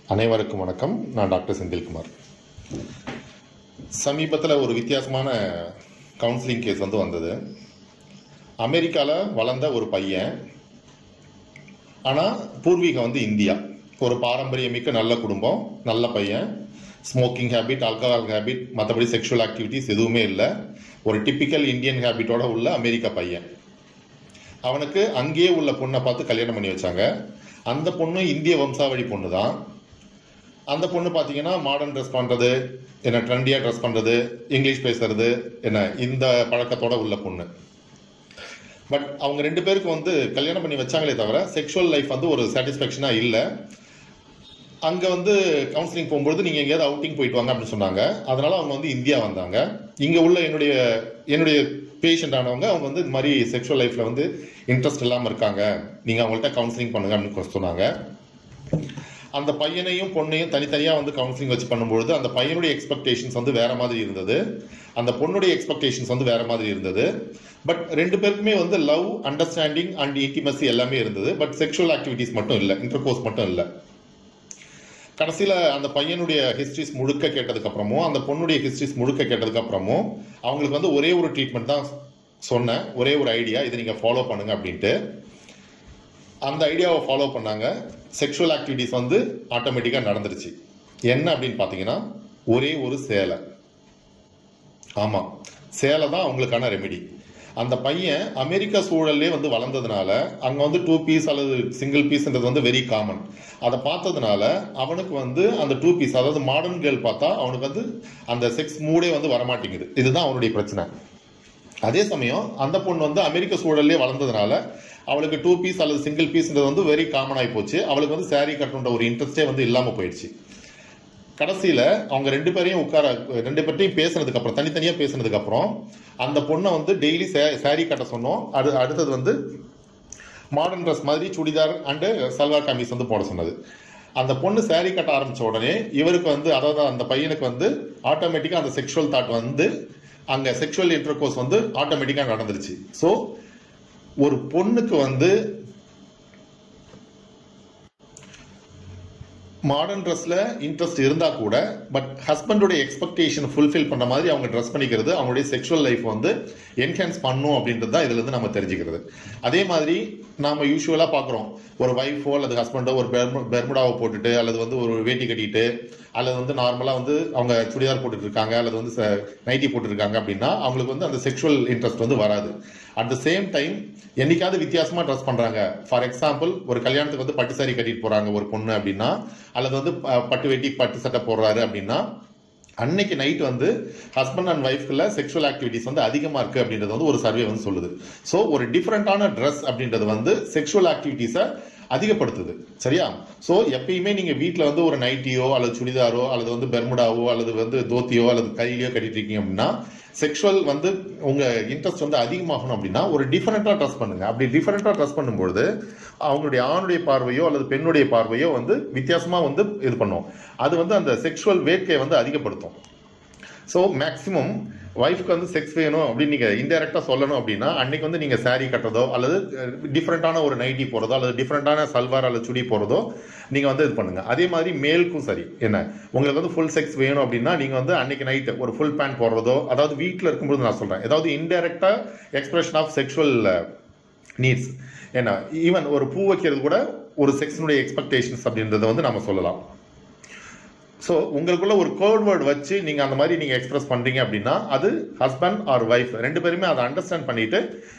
அனைவருக்கும் வணக்கம் நான் டாக்டர் செந்தில்குமார் சமீபத்தில் ஒரு வித்தியாசமான கவுன்சிலிங் கேஸ் வந்து வந்தது அமெரிக்காவில் வளர்ந்த ஒரு பையன் ஆனால் பூர்வீகம் வந்து இந்தியா ஒரு பாரம்பரியமிக்க நல்ல குடும்பம் நல்ல பையன் ஸ்மோக்கிங் ஹேபிட் ஆல்கஹால் ஹேபிட் மற்றபடி செக்ஷுவல் ஆக்டிவிட்டீஸ் எதுவுமே இல்லை ஒரு டிப்பிக்கல் இந்தியன் ஹேபிட்டோட உள்ள அமெரிக்கா பையன் அவனுக்கு அங்கேயே உள்ள பொண்ணை பார்த்து கல்யாணம் பண்ணி வச்சாங்க அந்த பொண்ணு இந்திய வம்சாவளி பொண்ணு தான் அந்த பொண்ணு பார்த்தீங்கன்னா மாடர்ன் ட்ரெஸ் பண்ணுறது என்ன ட்ரெண்டியாக ட்ரெஸ் பண்ணுறது இங்கிலீஷ் பேசுறது என்ன இந்த பழக்கத்தோட உள்ள பொண்ணு பட் அவங்க ரெண்டு பேருக்கு வந்து கல்யாணம் பண்ணி வச்சாங்களே தவிர செக்ஷுவல் லைஃப் வந்து ஒரு சாட்டிஸ்ஃபேக்ஷனாக இல்லை அங்கே வந்து கவுன்சிலிங் போகும்போது நீங்கள் எங்கேயாவது அவுட்டிங் போயிட்டு வாங்க அப்படின்னு சொன்னாங்க அதனால அவங்க வந்து இந்தியா வந்தாங்க இங்கே உள்ள என்னுடைய என்னுடைய பேஷண்ட் ஆனவங்க அவங்க வந்து இந்த மாதிரி செக்ஷுவல் லைஃப்பில் வந்து இன்ட்ரெஸ்ட் இல்லாமல் இருக்காங்க நீங்கள் அவங்கள்ட்ட கவுன்சிலிங் பண்ணுங்க அப்படின்னு சொன்னாங்க அந்த பையனையும் பொண்ணையும் தனித்தனியாக வந்து கவுன்சிலிங் வச்சு பண்ணும்பொழுது அந்த பையனுடைய எக்ஸ்பெக்டேஷன்ஸ் வந்து வேற மாதிரி இருந்தது அந்த பொண்ணுடைய எக்ஸ்பெக்டேஷன்ஸ் வந்து வேற மாதிரி இருந்தது பட் ரெண்டு பேருக்குமே வந்து லவ் அண்டர்ஸ்டாண்டிங் அண்ட் இன்டிமசி எல்லாமே இருந்தது பட் செக்ஷுவல் ஆக்டிவிட்டீஸ் மட்டும் இல்லை இன்டர்கோர்ஸ் மட்டும் இல்லை கடைசியில் அந்த பையனுடைய ஹிஸ்ட்ரிஸ் முழுக்க கேட்டதுக்கு அப்புறமும் அந்த பொண்ணுடைய ஹிஸ்ட்ரிஸ் முழுக்க கேட்டதுக்கு அப்புறமும் அவங்களுக்கு வந்து ஒரே ஒரு ட்ரீட்மெண்ட் தான் சொன்னேன் ஒரே ஒரு ஐடியா இதை நீங்கள் ஃபாலோ பண்ணுங்க அப்படின்ட்டு அந்த ஐடியாவை ஃபாலோ பண்ணாங்க செக்ஷுவல் ஆக்டிவிட்டீஸ் வந்து ஆட்டோமேட்டிக்காக நடந்துருச்சு என்ன அப்படின்னு பார்த்தீங்கன்னா ஒரே ஒரு சேலை ஆமாம் சேலை தான் அவங்களுக்கான ரெமெடி அந்த பையன் அமெரிக்கா சூழல்லே வந்து வளர்ந்ததுனால அங்கே வந்து டூ பீஸ் அல்லது சிங்கிள் பீஸ்ன்றது வந்து வெரி காமன் அதை பார்த்ததுனால அவனுக்கு வந்து அந்த டூ பீஸ் அதாவது மாடர்ன் கேர்ள் பார்த்தா அவனுக்கு வந்து அந்த செக்ஸ் மூடே வந்து வரமாட்டேங்குது இதுதான் அவனுடைய பிரச்சனை அதே சமயம் அந்த பொண்ணு வந்து அமெரிக்க சூழல்லே வளர்ந்ததுனால அவளுக்கு டூ பீஸ் அல்லது சிங்கிள் பீஸ்ன்றது வந்து வெரி காமன் ஆகி போச்சு அவளுக்கு வந்து saree கட்டணுன்ற ஒரு இன்ட்ரெஸ்டே வந்து இல்லாமல் போயிடுச்சு கடைசியில் அவங்க ரெண்டு பேரையும் உட்கார ரெண்டு பேர்ட்டையும் பேசுனதுக்கு அப்புறம் தனித்தனியாக பேசுனதுக்கு அப்புறம் அந்த பொண்ணை வந்து டெய்லி saree கட்ட சொன்னோம் அது அடுத்தது வந்து மாடர்ன் ட்ரெஸ் மாதிரி சுடிதார் அண்டு சல்வார் கமீஸ் வந்து போட சொன்னது அந்த பொண்ணு saree கட்ட ஆரம்பிச்ச உடனே இவருக்கு வந்து அதாவது அந்த பையனுக்கு வந்து ஆட்டோமேட்டிக்காக அந்த செக்ஷுவல் தாட் வந்து அங்கே செக்ஷுவல் இன்டர்கோர்ஸ் வந்து ஆட்டோமேட்டிக்காக நடந்துருச்சு ஸோ ஒரு பொண்ணுக்கு வந்து மாடர்ன் ட்ரெஸ்ல இன்ட்ரெஸ்ட் இருந்தா கூட பட் ஹஸ்பண்டோட எக்ஸ்பெக்டேஷன் ஃபுல்ஃபில் பண்ண மாதிரி அவங்க ட்ரெஸ் பண்ணிக்கிறது அவங்களுடைய செக்ஷுவல் லைஃப் வந்து என்ஹான்ஸ் பண்ணும் அப்படின்றது தான் இதுல இருந்து நம்ம தெரிஞ்சுக்கிறது அதே மாதிரி நாம யூஸ்வலா பாக்குறோம் ஒரு ஒய்ஃபோ அல்லது ஹஸ்பண்டோ ஒரு பெர்மு- பெர்முடாவை போட்டுட்டு அல்லது வந்து ஒரு வேட்டி கட்டிட்டு அல்லது வந்து நார்மலா வந்து அவங்க சுடிதார் போட்டுட்டு இருக்காங்க அல்லது வந்து நைட்டி போட்டுருக்காங்க அப்படின்னா அவங்களுக்கு வந்து அந்த செக்ஷுவல் இன்ட்ரெஸ்ட் வந்து வராது அட் த சேம் டைம் என்னைக்காவது வித்தியாசமா ட்ரெஸ் பண்றாங்க ஃபார் எக்ஸாம்பிள் ஒரு கல்யாணத்துக்கு வந்து பட்டு saree கட்டிட்டு போறாங்க ஒரு பொண்ணு அப்படின்னா அல்லது வந்து ப- பட்டு வெட்டி பட்டு சட்டை போடுறாரு அப்படின்னா அன்னைக்கு நைட் வந்து ஹஸ்பண்ட் அண்ட் ஒய்ஃப்குள்ள செக்ஷுவல் ஆக்டிவிட்டிஸ் வந்து அதிகமா இருக்கு அப்படின்றது வந்து ஒரு சர்வே வந்து சொல்லுது ஸோ ஒரு டிஃப்ரெண்டான ட்ரெஸ் அப்படின்றது வந்து செக்ஷுவல் ஆக்டிவிட்டிஸை அதிகப்படுத்துது சரியா ஸோ எப்பயுமே நீங்க வீட்டில் வந்து ஒரு நைட்டியோ அல்லது சுடிதாரோ அல்லது வந்து பெர்முடாவோ அல்லது வந்து தோத்தியோ அல்லது கையிலையோ கட்டிட்டு இருக்கீங்க அப்படின்னா செக்ஷுவல் வந்து உங்க இன்ட்ரெஸ்ட் வந்து அதிகமாகணும் அப்படின்னா ஒரு டிஃபரெண்டா ட்ரெஸ் பண்ணுங்க அப்படி டிஃபரெண்டா ட்ரெஸ் பண்ணும்பொழுது அவங்களுடைய ஆணுடைய பார்வையோ அல்லது பெண்ணுடைய பார்வையோ வந்து வித்தியாசமா வந்து இது பண்ணும் அது வந்து அந்த செக்ஷுவல் வேட்கையை வந்து அதிகப்படுத்தும் ஸோ மேக்ஸிமம் ஒய்ஃப்க்கு வந்து செக்ஸ் வேணும் அப்படின்னு நீங்கள் இன்டெரக்டாக சொல்லணும் அப்படின்னா அன்னைக்கு வந்து நீங்கள் saree கட்டுறதோ அல்லது டிஃப்ரெண்ட்டான ஒரு நைட்டி போடுறதோ அல்லது டிஃப்ரெண்ட்டான சல்வார் அல்லது சுடி போடுறதோ நீங்கள் வந்து இது பண்ணுங்க அதே மாதிரி மேலுக்கும் சரி என்ன உங்களுக்கு வந்து ஃபுல் செக்ஸ் வேணும் அப்படின்னா நீங்கள் வந்து அன்னைக்கு நைட்டு ஒரு ஃபுல் பேண்ட் போடுறதோ அதாவது வீட்டில் இருக்கும்போது நான் சொல்கிறேன் ஏதாவது இன்டெரக்டாக எக்ஸ்பிரஷன் ஆஃப் செக்ஷுவல் நீட்ஸ் என்ன ஈவன் ஒரு பூ வைக்கிறது கூட ஒரு செக்ஸினுடைய எக்ஸ்பெக்டேஷன்ஸ் அப்படின்றத வந்து நம்ம சொல்லலாம் ஸோ உங்களுக்குள்ள ஒரு கோட் வேர்டு வச்சு நீங்க அந்த மாதிரி நீங்க எக்ஸ்பிரஸ் பண்றீங்க அப்படின்னா அது ஹஸ்பண்ட் ஆர் ஒய்ஃப் ரெண்டு பேருமே அதை அண்டர்ஸ்டாண்ட் பண்ணிட்டு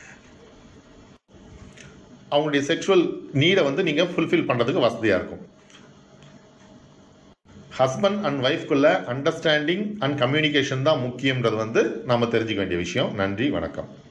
அவங்களுடைய செக்ஷுவல் நீடை வந்து நீங்க ஃபுல்ஃபில் பண்றதுக்கு வசதியா இருக்கும் ஹஸ்பண்ட் அண்ட் ஒய்ஃப்குள்ள அண்டர்ஸ்டாண்டிங் அண்ட் கம்யூனிகேஷன் தான் முக்கியம்ன்றது வந்து நாம தெரிஞ்சுக்க வேண்டிய விஷயம் நன்றி வணக்கம்